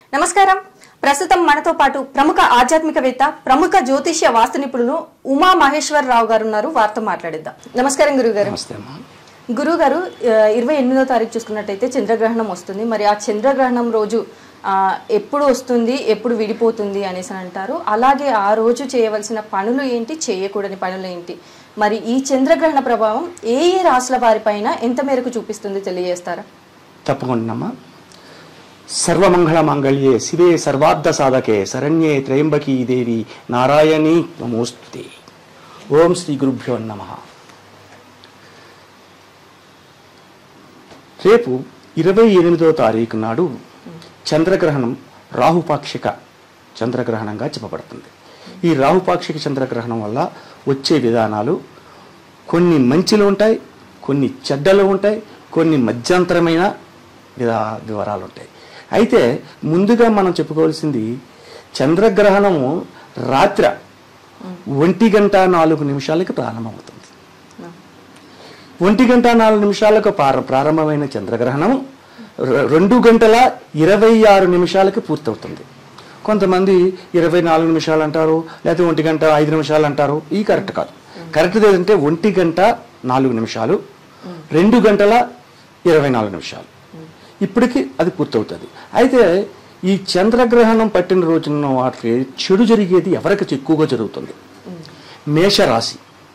నమస్కారం ప్రస్తుతం మనతో పాటు ప్రముఖ ఆధ్యాత్మికవేత్త ప్రముఖ జ్యోతిష్య వాస్తు నిపుణులు ఉమా మహేశ్వర్ రావు గారు ఉన్నారు వారితో మాట్లాడిద్దాం నమస్కారం గురుగారు నమస్తే అమ్మా గురువు గారు ఇరవై ఎనిమిదో తారీఖు చూసుకున్నట్టయితే చంద్రగ్రహణం వస్తుంది మరి ఆ చంద్రగ్రహణం రోజు ఆ, ఎప్పుడు వస్తుంది ఎప్పుడు విడిపోతుంది అనేసి అని అంటారు అలాగే ఆ రోజు చేయవలసిన పనులు ఏంటి చేయకూడని పనులు ఏంటి మరి ఈ చంద్రగ్రహణ ప్రభావం ఏ ఏ రాశుల వారిపైన ఎంత మేరకు చూపిస్తుంది తెలియజేస్తారా తప్పకుండా సర్వమంగళ మంగళ్యే శివే సర్వార్థ సాధకే శరణ్యే త్రయంబకీ దేవి నారాయణీ నమోస్తుతే ఓం శ్రీ గురుభ్యో నమ రేపు ఇరవై ఎనిమిదో తారీఖు నాడు చంద్రగ్రహణం రాహుపాక్షిక చంద్రగ్రహణంగా చెప్పబడుతుంది ఈ రాహుపాక్షిక చంద్రగ్రహణం వల్ల వచ్చే విధానాలు కొన్ని మంచిలు ఉంటాయి కొన్ని చెడ్డలు ఉంటాయి కొన్ని మధ్యంతరమైన విధా వివరాలు ఉంటాయి అయితే ముందుగా మనం చెప్పుకోవాల్సింది చంద్రగ్రహణము రాత్ర ఒంటి గంట నాలుగు నిమిషాలకి ప్రారంభమవుతుంది ఒంటి గంట నాలుగు నిమిషాలకు ప్రార- ప్రారంభమైన చంద్రగ్రహణం రె- రెండు గంటల ఇరవై ఆరు నిమిషాలకి పూర్తవుతుంది కొంతమంది ఇరవై నాలుగు నిమిషాలు అంటారు లేకపోతే ఒంటి గంట ఐదు నిమిషాలు అంటారు ఈ కరెక్ట్ కాదు కరెక్ట్ ఏంటంటే ఒంటి గంట నాలుగు నిమిషాలు రెండు గంటల ఇరవై నాలుగు నిమిషాలు ఇప్పటికి అది పూర్తవుతుంది అయితే ఈ చంద్రగ్రహణం పట్టిన రోజున వాటికి చెడు జరిగేది ఎవరికి ఎక్కువగా జరుగుతుంది మేషరాశి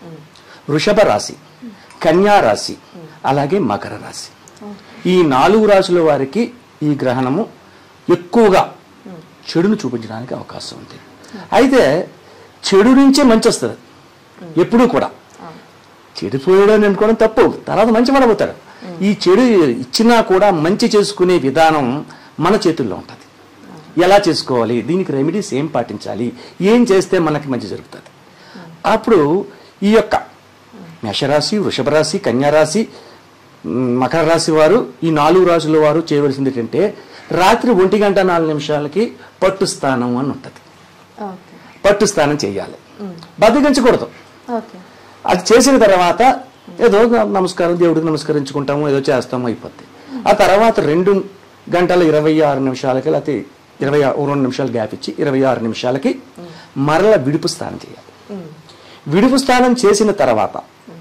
వృషభ రాశి కన్యా రాశి అలాగే మకర రాశి ఈ నాలుగు రాశుల వారికి ఈ గ్రహణము ఎక్కువగా చెడును చూపించడానికి అవకాశం ఉంది అయితే చెడు నుంచే మంచి వస్తుంది ఎప్పుడూ కూడా చెడిపోయాడని అనుకోవడం తప్పు తర్వాత మంచి పడబోతాడు ఈ చెడు ఇచ్చినా కూడా మంచి చేసుకునే విధానం మన చేతుల్లో ఉంటుంది ఎలా చేసుకోవాలి దీనికి రెమెడీస్ ఏం పాటించాలి ఏం చేస్తే మనకి మంచి జరుగుతుంది అప్పుడు ఈ యొక్క మేషరాశి వృషభ రాశి కన్యారాశి మ్, మకర రాశి వారు ఈ నాలుగు రాశుల వారు చేయవలసింది ఏంటంటే రాత్రి ఒంటి గంట నాలుగు నిమిషాలకి పట్టు స్థానం అని ఉంటుంది ఓకే పట్టు స్నానం చేయాలి బద్దగించకూడదు ఓకే అది చేసిన తర్వాత ఏదో నమస్కారం దేవుడికి నమస్కరించుకుంటాము ఏదో చేస్తాము అయిపోద్ది ఆ తర్వాత రెండు గంటల ఇరవై ఆరు నిమిషాలకి లేకపోతే ఇరవై ఆ- ఓ రెండు నిమిషాలు గ్యాప్ ఇచ్చి ఇరవై ఆరు నిమిషాలకి మరల విడుపు స్నానం చేయాలి విడుపు స్నానం చేసిన తర్వాత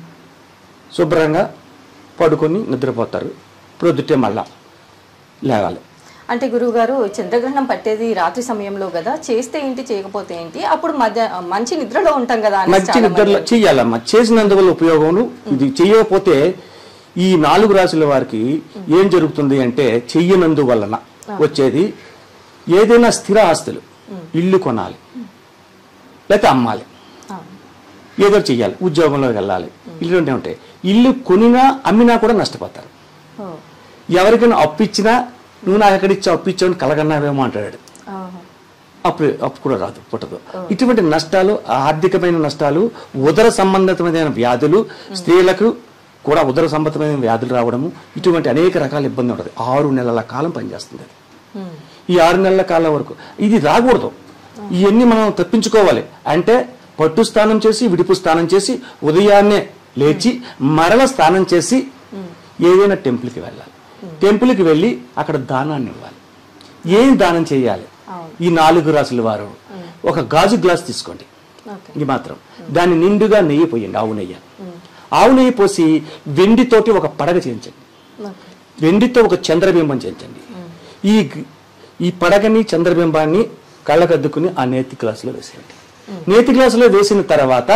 శుభ్రంగా పడుకొని నిద్రపోతారు ప్రొద్దుటే మళ్ళా లేవాలి అంటే గురువుగారు చంద్రగ్రహణం పట్టేది రాత్రి సమయంలో కదా చేస్తే ఏంటి చేయకపోతే ఏంటి అప్పుడు మధ్య మంచి నిద్రలో ఉంటాం కదా అనేసి మంచి చాలా నిద్రలో చెయ్యాలమ్మా చేసినందువల్ల ఉపయోగములు ఇది చెయ్యకపోతే ఈ నాలుగు రాశుల వారికి ఏం జరుగుతుంది అంటే చెయ్యనందువలన వచ్చేది ఏదైనా స్థిర ఆస్తులు ఇల్లు కొనాలి లేకపోతే అమ్మాలి ఆ, ఏదో చెయ్యాలి ఉద్యోగంలోకి వెళ్ళాలి ఇల్లు ఉంటాయి ఇల్లు కొనినా అమ్మినా కూడా నష్టపోతారు ఓ, ఎవరికైనా అప్పు ఇచ్చినా నువ్వు నాకు ఎక్కడ ఇచ్చావు అప్పు ఇచ్చావు కలగన్నావేమో అంటాడు ఆహా. అప్పుడు అప్పు కూడా రాదు పుట్టదు ఇటువంటి నష్టాలు ఆర్థికమైన నష్టాలు ఉదర సంబంధితమైన వ్యాధులు స్త్రీలకు కూడా ఉదర సంబంధమైన వ్యాధులు రావడము ఇటువంటి అనేక రకాల ఇబ్బంది ఉంటుంది ఆరు నెలల కాలం పనిచేస్తుంది అది ఉమ్, ఈ ఆరు నెలల కాలం వరకు ఇది రాకూడదు ఇవన్నీ మనం తప్పించుకోవాలి అంటే పట్టు స్నానం చేసి విడుపు స్నానం చేసి ఉదయాన్నే లేచి మరల స్నానం చేసి ఏదైనా టెంపుల్కి వెళ్ళాలి టెంపుల్కి వెళ్ళి అక్కడ దానాన్ని ఇవ్వాలి ఏం దానం చేయాలి అవును. ఈ నాలుగు రాసుల వారు ఒక గాజు గ్లాస్ తీసుకోండి ఓకే ఇది మాత్రం దాన్ని నిండుగా నెయ్యి పోయండి ఆవు నెయ్యి ఆవు నెయ్యి పోసి వెండితోటి ఒక పడగ చేయించండి ఓకే వెండితో ఒక చంద్రబింబం చేయించండి ఈ గ- ఈ పడగని చంద్రబింబాన్ని కళ్ళకద్దుకుని ఆ నేతి గ్లాసులో వేసేయండి నేతి గ్లాసులో వేసిన తర్వాత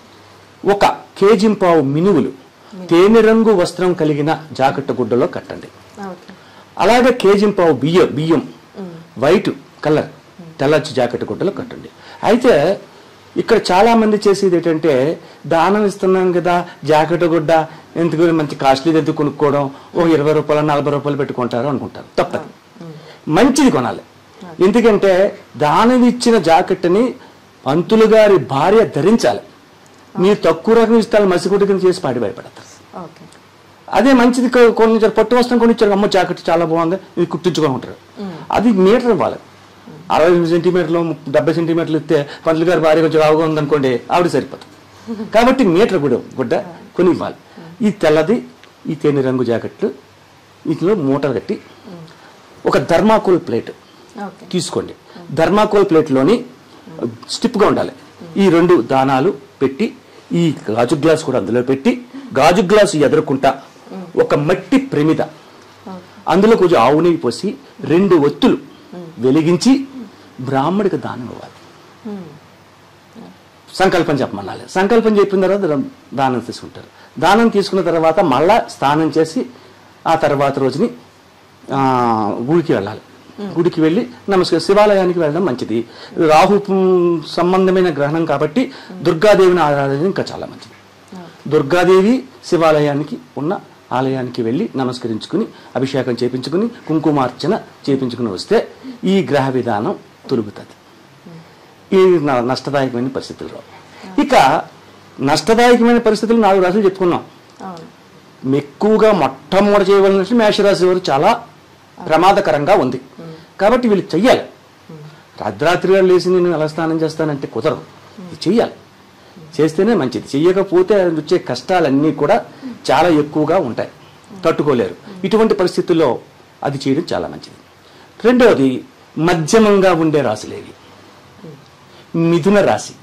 ఒక కేజింపావు మినువులు తేనె రంగు వస్త్రం కలిగిన జాకెట్ గుడ్డలో కట్టండి ఓకే అలాగే కేజింపావు బియ్యం బియ్యం వైట్ కలర్ తెల్లచ్చు జాకెట్ గుడ్డలో కట్టండి అయితే ఇక్కడ చాలా మంది చేసేది ఏంటంటే దానం ఇస్తున్నాం కదా జాకెట్ గుడ్డ ఎందుకు మంచి కాస్ట్లీ ఎందుకు కొనుక్కోవడం ఓ ఇరవై రూపాయలు నలభై రూపాయలు పెట్టుకుంటారు అనుకుంటారు తప్పదు మంచిది కొనాలి ఎందుకంటే దానం ఇచ్చిన జాకెట్ని పంతులు గారి భార్య ధరించాలి మీరు తక్కువ రకం ఇస్తారు మసిగుడ్డ కింద చేసి పాడి భయపడతారు ఓకే అదే మంచిది కొ- కొనిచ్చారు పట్టు వస్త్రం కొనిచ్చారు అమ్మ జాకెట్ చాలా బాగుంది ఇది కుట్టించుకొని ఉంటారు అది మీటర్ ఇవ్వాలి అరవై సెంటీమీటర్లు డెబ్బై సెంటీమీటర్లు ఇస్తే పంతులు గారి భార్య కొంచెం రావుగా ఉందనుకోండి ఆవిడ సరిపోతుంది కాబట్టి మీటర్ కూడా గుడ్డ కొని ఇవ్వాలి ఈ తెల్లది ఈ తేనె రంగు జాకెట్లు వీటిలో మూట కట్టి ఒక ధర్మాకోల్ ప్లేట్ ఓకే తీసుకోండి ధర్మాకోల్ ప్లేట్లోని స్టిప్గా ఉండాలి ఈ రెండు దానాలు పెట్టి ఈ గాజు గ్లాస్ కూడా అందులో పెట్టి గాజు గ్లాసు ఎదురుకుంటా ఒక మట్టి ప్రమిద అందులో కొంచెం ఆవు నెయ్యి పోసి రెండు ఒత్తులు వెలిగించి బ్రాహ్మడికి దానం ఇవ్వాలి సంకల్పం చెప్పమనాలి సంకల్పం చెప్పిన తర్వాత దా- దానం తీసుకుంటారు దానం తీసుకున్న తర్వాత మళ్ళా స్నానం చేసి ఆ తర్వాత రోజుని ఆ, గుడికి వెళ్ళాలి గుడికి వెళ్ళి నమస్కారం శివాలయానికి వెళ్ళడం మంచిది రాహు పు- సంబంధమైన గ్రహణం కాబట్టి దుర్గాదేవిని ఆరాధన ఇంకా చాలా మంచిది దుర్గాదేవి శివాలయానికి ఉన్న ఆలయానికి వెళ్ళి నమస్కరించుకుని అభిషేకం చేపించుకుని కుంకుమార్చన చేపించుకుని వస్తే ఈ గ్రహ విధానం తొలుగుతుంది ఈ న- నష్టదాయకమైన పరిస్థితులు రావు ఇక నష్టదాయకమైన పరిస్థితులు నాలుగు రాశులు చెప్పుకున్నాం అవును ఎక్కువగా మొట్టమొదటి చేయవలసిన మేషరాశి వారు చాలా ప్రమాదకరంగా ఉంది కాబట్టి వీళ్ళు చెయ్యాలి రాత్రాత్రిగా లేచి నేను ఎలా స్నానం చేస్తానంటే కుదరదు ఇది చెయ్యాలి చేస్తేనే మంచిది చెయ్యకపోతే వచ్చే కష్టాలన్నీ కూడా చాలా ఎక్కువగా ఉంటాయి తట్టుకోలేరు ఇటువంటి పరిస్థితుల్లో అది చేయడం చాలా మంచిది రెండవది మధ్యమంగా ఉండే రాశులేవి మిథున రాశి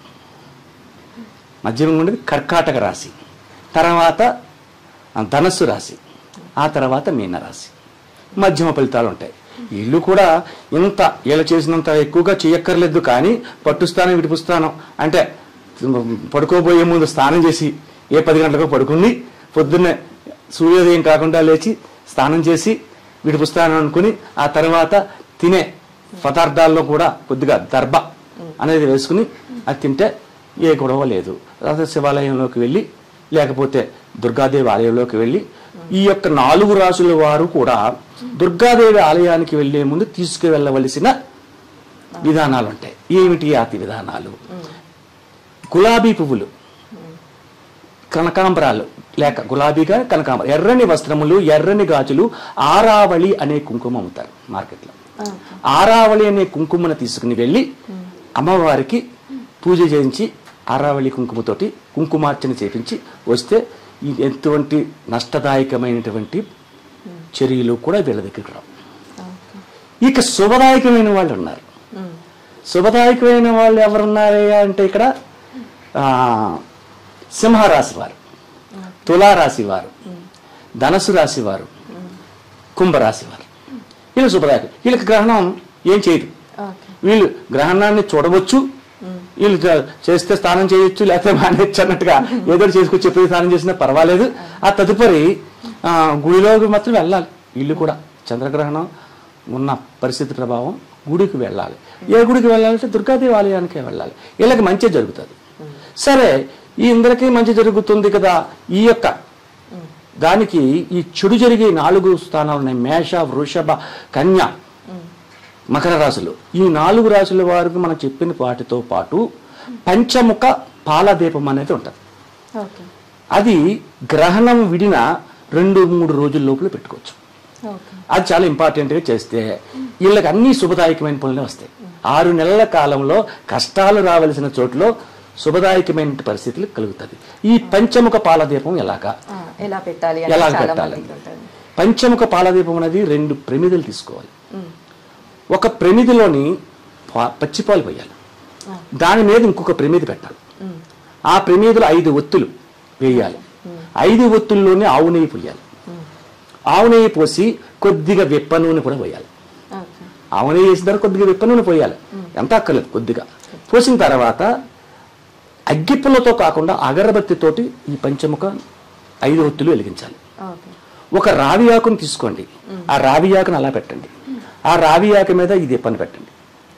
మధ్యమంగా ఉండేది కర్కాటక రాశి తర్వాత ఆ, ధనస్సు రాశి ఆ తర్వాత మీనరాశి మధ్యమ ఫలితాలు ఉంటాయి వీళ్ళు కూడా ఇంత వీళ్ళు చేసినంత ఎక్కువగా చేయక్కర్లేదు కానీ పట్టుస్థానం విడిపుస్థానం అంటే పడుకోబోయే ముందు స్నానం చేసి ఏ పది గంటలకు పడుకుని పొద్దున్నే సూర్యోదయం కాకుండా లేచి స్నానం చేసి విడిపుస్థానం అనుకుని ఆ తర్వాత తినే పదార్థాల్లో కూడా కొద్దిగా దర్భ అనేది వేసుకుని అది తింటే ఏ గొడవ లేదు తర్వాత శివాలయంలోకి వెళ్ళి లేకపోతే దుర్గాదేవి ఆలయంలోకి వెళ్ళి ఈ యొక్క నాలుగు రాసుల వారు కూడా దుర్గాదేవి ఆలయానికి వెళ్లే ముందు తీసుకువెళ్ళవలసిన విధానాలు ఉంటాయి ఏమిటి ఆతి విధానాలు గులాబీ పువ్వులు కనకాంబరాలు లేక గులాబీగా కనకాంబరం ఎర్రని వస్త్రములు ఎర్రని గాజులు ఆరావళి అనే కుంకుమ అమ్ముతారు మార్కెట్లో ఆరావళి అనే కుంకుమను తీసుకుని వెళ్ళి అమ్మవారికి పూజ చేయించి ఆరావళి కుంకుమతోటి కుంకుమార్చన చేపించి వస్తే ఈ ఎటువంటి నష్టదాయకమైనటువంటి చర్యలు కూడా వీళ్ళ దగ్గరికి రావు ఇక శుభదాయకమైన వాళ్ళు ఉన్నారు శుభదాయకమైన వాళ్ళు ఎవరున్నారయ్యా అంటే ఇక్కడ ఆ, సింహరాశి వారు తులారాశి వారు ధనసు రాశి వారు కుంభరాశి వారు వీళ్ళు శుభదాయకం వీళ్ళకి గ్రహణం ఏం చేయదు ఓకే వీళ్ళు గ్రహణాన్ని చూడవచ్చు వీళ్ళు చే- చేస్తే స్నానం చేయొచ్చు లేకపోతే మానేయచ్చు అన్నట్టుగా ఏదో ఒకటి చేసుకొచ్చి ఎప్పుడు స్నానం చేసినా పర్వాలేదు ఆ తదుపరి ఆ, గుడిలోకి మాత్రం వెళ్ళాలి వీళ్ళు కూడా చంద్రగ్రహణం ఉన్న పరిస్థితి ప్రభావం గుడికి వెళ్ళాలి ఏ గుడికి వెళ్ళాలంటే దుర్గాదేవి ఆలయానికే వెళ్ళాలి వీళ్ళకి మంచి జరుగుతుంది సరే ఈ ఇందరికీ మంచి జరుగుతుంది కదా ఈ యొక్క దానికి ఈ చెడు జరిగే నాలుగు స్థానాలు ఉన్నాయి మేష వృషభ కన్య మకర రాశులు ఈ నాలుగు రాశుల వారికి మనం చెప్పిన వాటితో పాటు పంచముఖ పాలదీపం అనేది ఉంటుంది ఓకే అది గ్రహణం విడిన రెండు మూడు రోజుల లోపల పెట్టుకోవచ్చు ఓకే అది చాలా ఇంపార్టెంట్గా చేస్తే వీళ్ళకి అన్ని శుభదాయకమైన పనులే వస్తాయి ఆరు నెలల కాలంలో కష్టాలు రావలసిన చోట్ల శుభదాయకమైన పరిస్థితులు కలుగుతుంది ఈ పంచముఖ పాలదీపం ఎలాగా ఆ, ఎలా పెట్టాలి అని ఎలా చాలా పెట్టాలి మందికి ఉంటుంది పంచముఖ పాలదీపం అనేది రెండు ప్రమిదలు తీసుకోవాలి ఉమ్. ఒక ప్రమిదిలోని పా- పచ్చిపాలు పోయాలి దాని మీద ఇంకొక ప్రమిది పెట్టాలి ఉమ్. ఆ ప్రమిదిలో ఐదు ఒత్తులు వేయాలి ఐదు ఒత్తుల్లోనే ఆవు నెయ్యి పోయాలి ఆవు నెయ్యి పోసి కొద్దిగా వెప్ప నూనె కూడా పోయాలి ఓకే ఆవు నెయ్యి వేసిన తర్వాత కొద్దిగా వెప్ప నూనె పోయాలి ఎంత అక్కర్లేదు కొద్దిగా పోసిన తర్వాత అగ్గిపుల్లతో కాకుండా అగరబత్తితోటి ఈ పంచముఖ ఐదు ఒత్తులు వెలిగించాలి ఓకే ఒక రావి ఆకును తీసుకోండి ఆ రావి ఆకును అలా పెట్టండి ఆ రావి ఆకు మీద ఈ దీపాన్ని పెట్టండి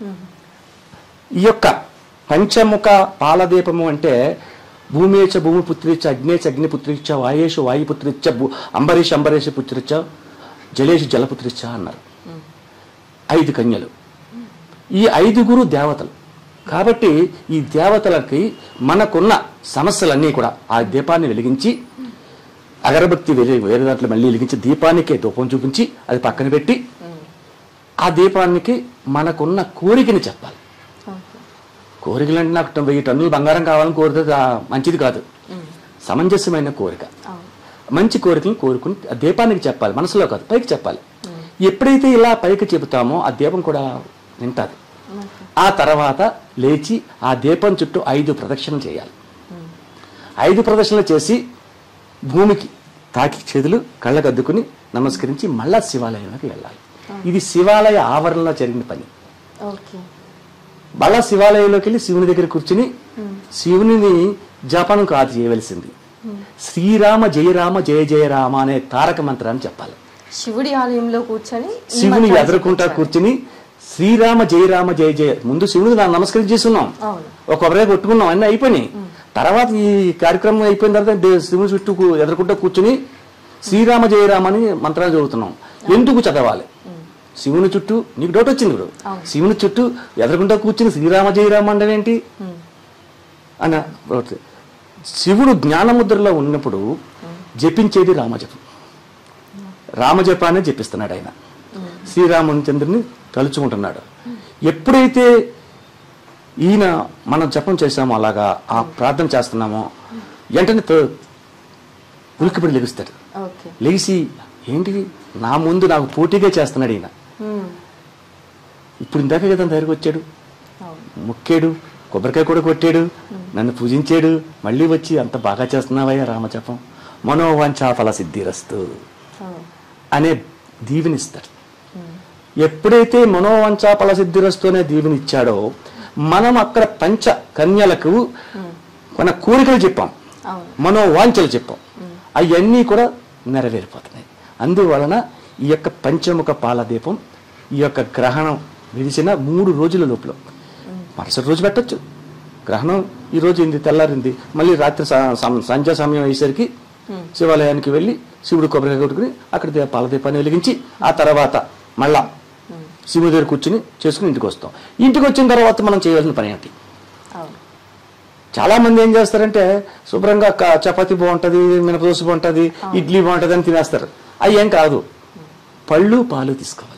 ఈ యొక్క పంచముఖ పాలదీపము అంటే భూమేచ భూమిపుత్రిచ్చ అగ్నేచ అగ్నిపుత్రిచ్చ వాయేషు వాయుపుత్రిచ్చ భూ అంబరీష్ అంబరీష పుత్రిచ్చ జలేషు జలపుత్రిచ్చ అన్నారు ఐదు కన్యలు ఈ ఐదుగురు దేవతలు కాబట్టి ఈ దేవతలకి మనకున్న సమస్యలన్నీ కూడా ఆ దీపాన్ని వెలిగించి అగరబత్తి వేరే వేరే దాంట్లో మళ్ళీ వెలిగించి దీపానికే ధూపం చూపించి అది పక్కన పెట్టి ఆ దీపానికి మనకున్న కోరికని చెప్పాలి ఓకే కోరికలు అంటే నాకు వెయ్యి టన్నులు బంగారం కావాలని కోరితే ఆ మంచిది కాదు సమంజసమైన కోరిక అవును మంచి కోరికలను కోరుకుని ఆ దీపానికి చెప్పాలి మనసులో కాదు పైకి చెప్పాలి ఎప్పుడైతే ఇలా పైకి చెబుతామో ఆ దీపం కూడా నింటాది ఆ తర్వాత లేచి ఆ దీపం చుట్టూ ఐదు ప్రదక్షిణలు చేయాలి ఐదు ప్రదక్షిణలు చేసి భూమికి తాకి చేతులు కళ్ళకు అద్దుకుని నమస్కరించి మళ్ళా శివాలయంలోకి వెళ్ళాలి ఇది శివాలయ ఆవరణలో జరిగిన పని ఓకే మళ్ళా శివాలయంలోకి వెళ్ళి శివుని దగ్గర కూర్చుని శివునిని జపనం కాదు చేయవలసింది శ్రీరామ జయరామ జయ జయ రామ అనే తారక మంత్రాన్ని చెప్పాలి శివుడి ఆలయంలో కూర్చొని ఈ శివుని మంత్రాన్ని ఎదుర్కొంటా జపించాలి. కూర్చుని శ్రీరామ జయరామ జయ జయ ముందు శివుడికి నా నమస్కారం చేస్తున్నాం అవును ఒక కొబ్బరి కొట్టుకున్నాం అన్నీ అయిపోయినాయి తర్వాత ఈ కార్యక్రమం అయిపోయిన తర్వాత దే- శివుని చుట్టూ కూ- ఎదుర్కొంటూ కూర్చుని శ్రీరామ జయరామ అని మంత్రాలు చదువుతున్నాం ఎందుకు చదవాలి శివుని చుట్టూ నీకు డౌట్ వచ్చింది ఇప్పుడు అవును. శివుని చుట్టూ ఎదుర్కొంటూ కూర్చుని శ్రీరామ జయరామ అంటే ఏంటి ఉమ్. అన్న ఒకటి. శివుడు జ్ఞానముద్రలో ఉన్నప్పుడు జపించేది రామజపం రామజపాన్ని జపిస్తున్నాడు ఆయన శ్రీరామచంద్రుని తలుచుకుంటున్నాడు ఎప్పుడైతే ఈయన మనం జపం చేసామో అలాగా ఆ ప్రార్థన చేస్తున్నామో వెంటనే తో- ఉలిక్కిపడి లెగుస్తాడు ఓకే లేచి ఏంటి నా ముందు నాకు పోటీగా చేస్తున్నాడు ఈయన ఉమ్. ఇప్పుడు ఇందాక కదా నా దగ్గరికి వచ్చాడు అవును ముక్కాడు కొబ్బరికాయ కూడా కొట్టాడు నన్ను పూజించాడు మళ్ళీ వచ్చి అంత బాగా చేస్తున్నావయ్యా రామజపం మనోవాంఛాఫల సిద్ధిరస్తు అవును అనే దీవెనిస్తాడు ఎప్పుడైతే మనోవంచాఫల సిద్ధిరస్తు అనే దీవెనిచ్చాడో మనం అక్కడ పంచ కన్యలకు మన కోరికలు చెప్పాం అవును మనోవాంఛలు చెప్పాం అవన్నీ కూడా నెరవేరిపోతున్నాయి అందువలన ఈ యొక్క పంచముఖ పాలదీపం ఈ యొక్క గ్రహణం విడిచిన మూడు రోజుల లోపల మరుసటి రోజు పెట్టొచ్చు గ్రహణం ఈ రోజు ఇంది తెల్లారింది మళ్ళీ రాత్రి స- సం- సంధ్యా సమయం అయ్యేసరికి శివాలయానికి వెళ్ళి శివుడు కొబ్బరికాయ కొట్టుకుని అక్కడ దే- పాలదీపాన్ని వెలిగించి ఆ తర్వాత మళ్ళా శివుడి దగ్గర కూర్చుని చేసుకుని ఇంటికి వస్తాం ఇంటికి వచ్చిన తర్వాత మనం చేయవలసిన పని ఏంటి అవును చాలా మంది ఏం చేస్తారంటే శుభ్రంగా క- చపాతీ బాగుంటది మినపదోస బాగుంటది ఇడ్లీ బాగుంటది అని తినేస్తారు అవి ఏం కాదు పళ్ళు పాలు తీసుకోవాలి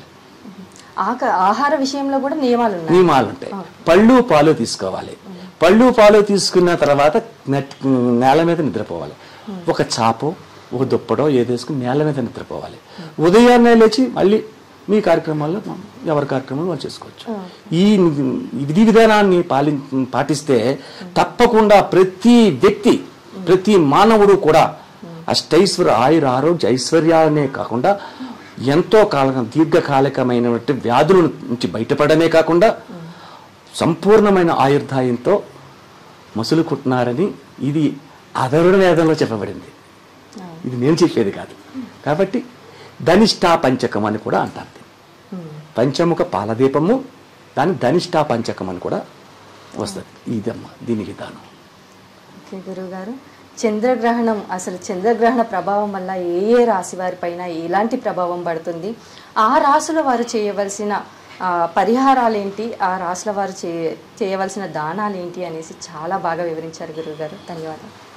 ఆక ఆహార విషయంలో కూడా నియమాలు ఉన్నాయి నియమాలు ఉంటాయి పళ్ళు పాలు తీసుకోవాలి పళ్ళు పాలు తీసుకున్న తర్వాత నెట్- నేల మీద నిద్రపోవాలి ఒక చాపో ఒక దుప్పడో ఏదో వేసుకుని నేల మీద నిద్రపోవాలి ఉదయాన్నే లేచి మళ్ళీ మీ కార్యక్రమాల్లో ఎవరి కార్యక్రమాలు వాళ్ళు చేసుకోవచ్చు ఈ విధి విధానాన్ని పాలి పాటిస్తే తప్పకుండా ప్రతి వ్యక్తి ప్రతి మానవుడు కూడా అష్టైశ్వర ఆయుర ఆరోగ్య ఐశ్వర్యాలనే కాకుండా ఎంతో కాలం దీర్ఘకాలికమైనటువంటి వ్యాధుల నుంచి బయటపడమే కాకుండా సంపూర్ణమైన ఆయుర్దాయంతో మసులుకుంటున్నారని ఇది అధరుణ వేదంలో చెప్పబడింది ఇది నేను చెప్పేది కాదు కాబట్టి ధనిష్టా పంచకం అని కూడా అంటారు దీన్ని. పంచముఖ పాలదీపము దాని ధనిష్టా పంచకం అని కూడా వస్తుంది ఇదమ్మా దీని విధానం ఓకే గురువు గారు చంద్రగ్రహణం అసలు చంద్రగ్రహణ ప్రభావం వల్ల ఏ ఏ రాశి వారి పైన ఎలాంటి ప్రభావం పడుతుంది ఆ రాసుల వారు చేయవలసిన ఆ, పరిహారాలేంటి ఆ రాసుల వారు చే చేయవలసిన దానాలేంటి అనేసి చాలా బాగా వివరించారు గురువు గారు ధన్యవాదాలు